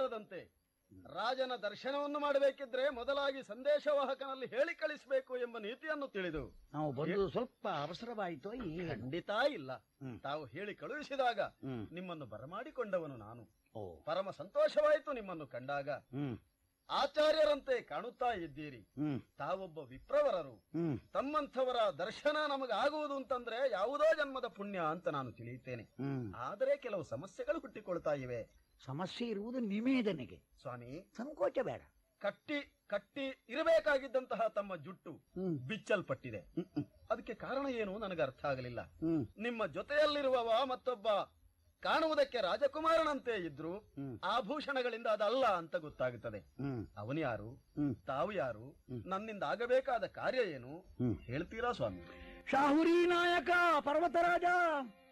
ಬಾರದಂತೆ ರಾಜನ ದರ್ಶನವನ್ನು ಮಾಡಬೇಕಿದ್ರೆ ಮೊದಲಾಗಿ ಸಂದೇಶವಾಹಕನಲ್ಲಿ ಹೇಳಿ ಕಳಿಸಬೇಕು ಎಂಬ ನೀತಿಯನ್ನು ತಿಳಿದು ನಾವು ಬಂದು ಸ್ವಲ್ಪ ಅವಸರವಾಯಿತು ಈಗ ಖಂಡಿತ ಇಲ್ಲ ಹ್ಮ್. ತಾವು ಹೇಳಿ ಕಳುಹಿಸಿದಾಗ ಹ್ಮ್. ನಿಮ್ಮನ್ನು ಬರಮಾಡಿಕೊಂಡವನು ನಾನು ಓ ಪರಮ ಸಂತೋಷವಾಯಿತು ನಿಮ್ಮನ್ನು ಕಂಡಾಗ ಹ್ಮ್ ಆಚಾರ್ಯರಂತೆ ಕಾಣುತ್ತಾ ಇದ್ದೀರಿ ಹ್ಮ್ ತಾವೊಬ್ಬ ವಿಪ್ರವರರು ಹ್ಮ್ ತಮ್ಮಂಥವರ ದರ್ಶನ ನಮಗಾಗುವುದು ಅಂತಂದ್ರೆ ಯಾವುದೋ ಜನ್ಮದ ಪುಣ್ಯ ಅಂತ ನಾನು ತಿಳಿಯುತ್ತೇನೆ ಹ್ಮ್ ಆದರೆ ಕೆಲವು ಸಮಸ್ಯೆಗಳು ಹುಟ್ಟಿಕೊಳ್ತಾ ಇವೆ ಸಮಸ್ಯೆ ಇರುವುದು ನಿಮೇದನೆಗೆ ಸ್ವಾಮಿ ಸಂಕೋಚ ಬೇಡ ಕಟ್ಟಿ ಕಟ್ಟಿ ಇರಬೇಕಾಗಿದ್ದಂತಹ ತಮ್ಮ ಜುಟ್ಟು ಹ್ಮ್ ಬಿಚ್ಚಲ್ಪಟ್ಟಿದೆ ಹ್ಮ್, ಹ್ಮ್, ಅದಕ್ಕೆ ಕಾರಣ ಏನು ನನಗೆ ಅರ್ಥ ಆಗಲಿಲ್ಲ ಹ್ಮ್ ನಿಮ್ಮ ಜೊತೆಯಲ್ಲಿರುವವ ಮತ್ತೊಬ್ಬ ಕಾಣುವುದಕ್ಕೆ ರಾಜಕುಮಾರನಂತೆ ಇದ್ರು ಹ್ಮ್. ಆಭೂಷಣಗಳಿಂದ ಅದಲ್ಲ ಅಂತ ಗೊತ್ತಾಗುತ್ತದೆ ಹ್ಮ್ ಅವನು ಯಾರು ಹ್ಮ್ ತಾವು ಯಾರು ನನ್ನಿಂದ ಆಗಬೇಕಾದ ಕಾರ್ಯ ಏನು ಹ್ಮ್ ಹೇಳ್ತೀರಾ ಸ್ವಾಮಿ ಶಾಹುರಿ ನಾಯಕ ಪರ್ವತರಾಜ